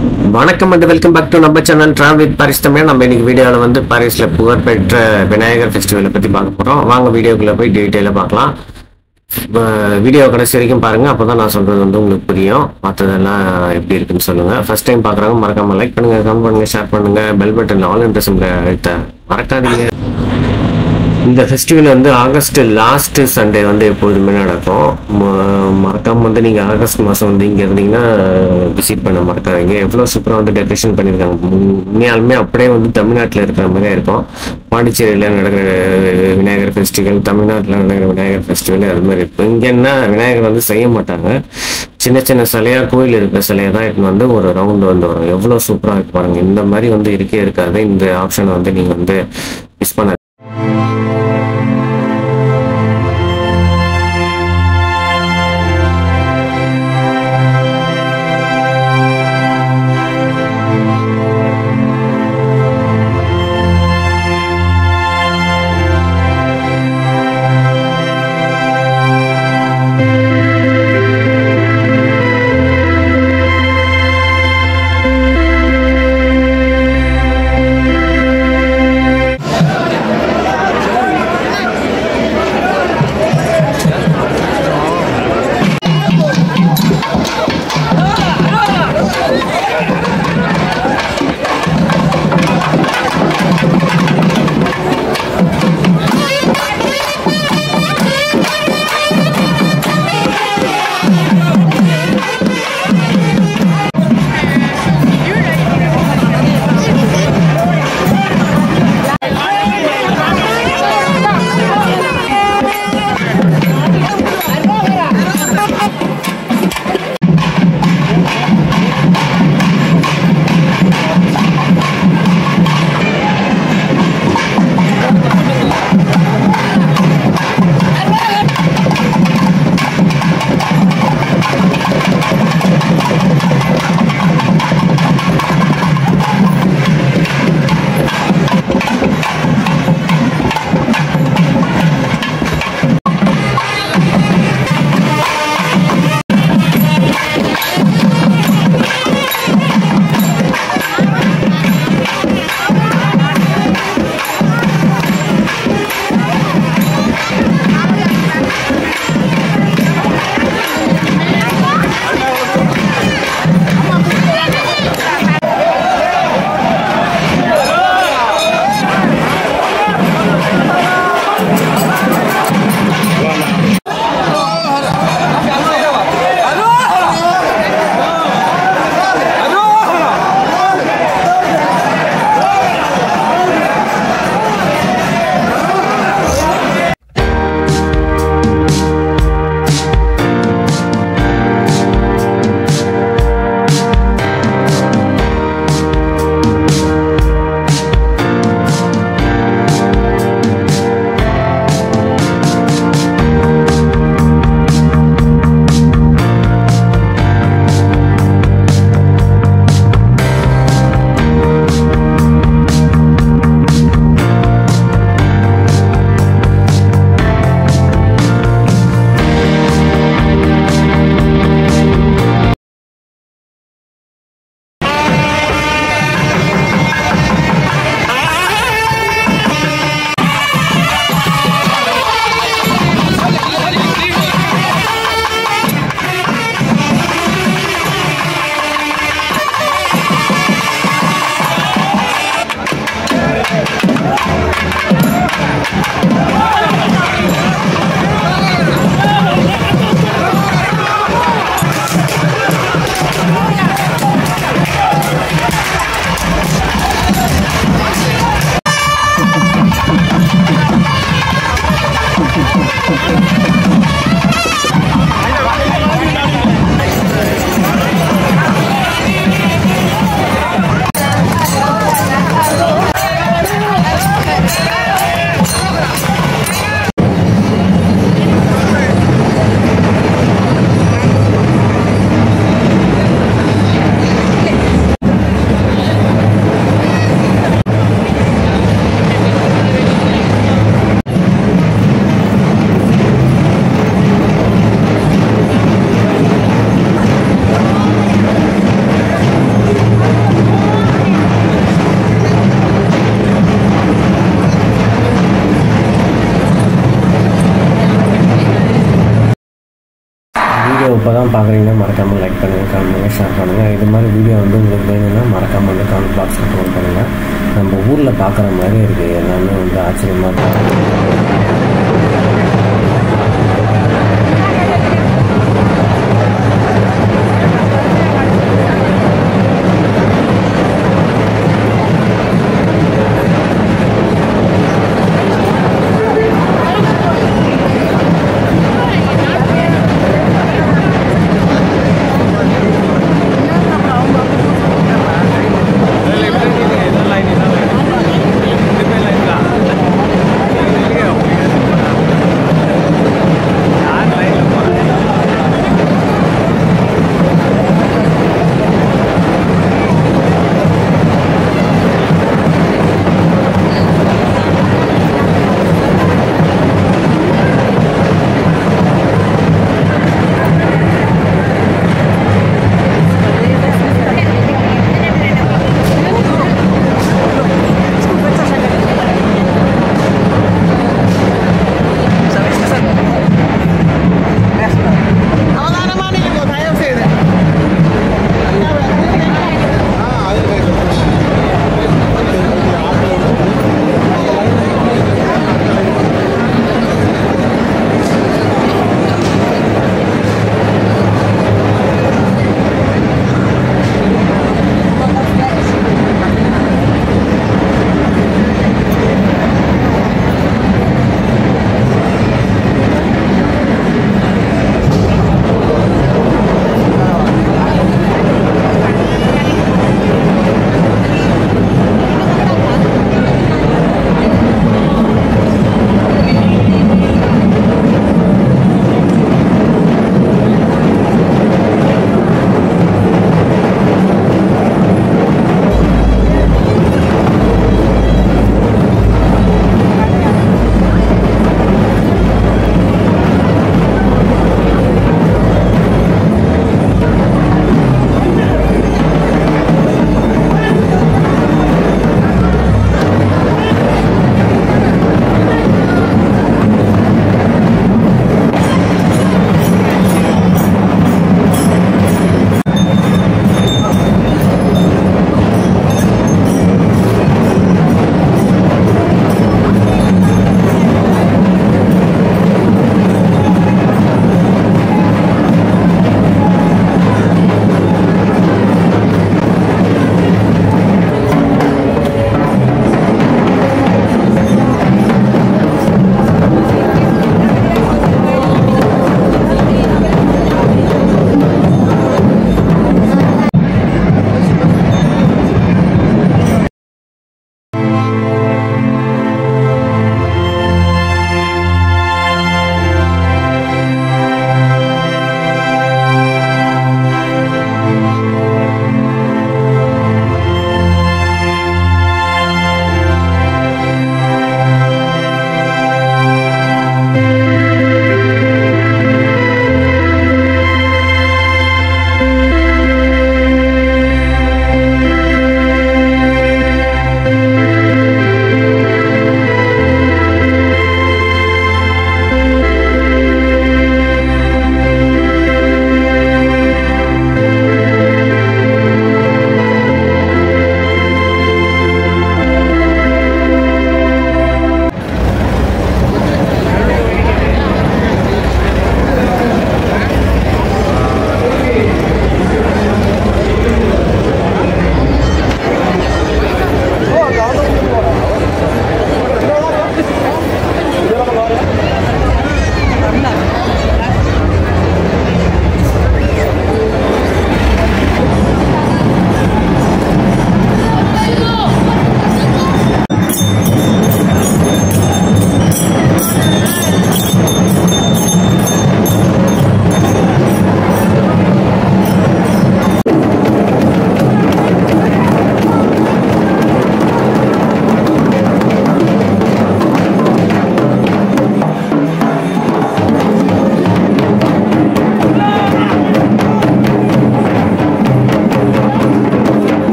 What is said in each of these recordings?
வணக்கம் and welcome back to நம்ம channel travel with Paris Tamil நம்ம இன்னைக்கு வீடியோவில் வந்து பாரிஸில் புகழ்பெற்ற விநாயகர் ஃபெஸ்டிவலை பற்றி பார்க்க போகிறோம் வாங்க வீடியோக்குள்ளே போய் டீட்டெயிலாக பார்க்கலாம் வீடியோ கடைசி வரைக்கும் பாருங்கள் அப்போ தான் நான் சொல்கிறது வந்து உங்களுக்கு புரியும் மற்றதெல்லாம் எப்படி இருக்குன்னு சொல்லுங்கள் ஃபர்ஸ்ட் டைம் பார்க்குறவங்க மறக்காமல் லைக் பண்ணுங்கள் கமெண்ட் பண்ணுங்கள் ஷேர் பண்ணுங்கள் பெல் பட்டன் ஆல் இன்ட்ரெஸ்ட் அழுத்த மறக்காதீங்க இந்த ஃபெஸ்டிவல் வந்து ஆகஸ்ட் லாஸ்ட் சண்டே வந்து எப்பொழுதுமே நடக்கும் ம- மறக்காம வந்து நீங்கள் ஆகஸ்ட் மாதம் வந்து இங்கே இருந்தீங்கன்னா விசிட் பண்ண மறக்காதீங்க எவ்வளோ சூப்பராக வந்து டெக்கரேஷன் பண்ணியிருக்காங்க உண்- உண்மையாலுமே அப்படியே வந்து தமிழ்நாட்டில் இருக்கிற மாதிரியே இருக்கும் பாண்டிச்சேரியில் நடக்கிற விநாயகர் ஃபெஸ்டிவல் தமிழ்நாட்டில் நடக்கிற விநாயகர் ஃபெஸ்டிவல் அது மாதிரி இருக்கும் இங்கே என்ன விநாயகர் வந்து செய்ய மாட்டாங்க சின்ன சின்ன சிலையாக கோயில் இருக்கிற சிலையை தான் எடுத்துன்னு வந்து ஒரு ரவுண்டு வந்து வரும் எவ்வளோ சூப்பராக இருக்கு பாருங்க இந்த மாதிரி வந்து இருக்கே இருக்காது இந்த ஆப்ஷனை வந்து நீங்கள் வந்து மிஸ் பண்ண இப்போ தான் பார்க்குறீங்கன்னா மறக்காமல் லைக் பண்ணுங்கள் கமெண்ட் பண்ணுங்கள் ஷேர் பண்ணுங்கள் இது மாதிரி வீடியோ வந்து உங்களுக்கு வேணும்னா மறக்காமல் வந்து கமெண்ட் பாக்ஸில் கமெண்ட் பண்ணுங்கள் நம்ம ஊரில் பார்க்குற மாதிரி இருக்குது எல்லாமே வந்து ஆச்சரியமாக இருக்குது Ini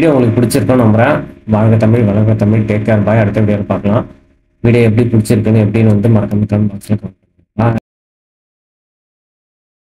வீடியோ உங்களுக்கு பிடிச்சிருக்குன்னு நம்புறேன் வாழ்க தமிழ் வளர்க தமிழ் டேக் கேர் பாய் அடுத்த வீடியோவில் பார்க்கலாம் வீடியோ எப்படி பிடிச்சிருக்குன்னு எப்படின்னு வந்து மறக்காம கமெண்ட் பாக்ஸில் கமெண்ட்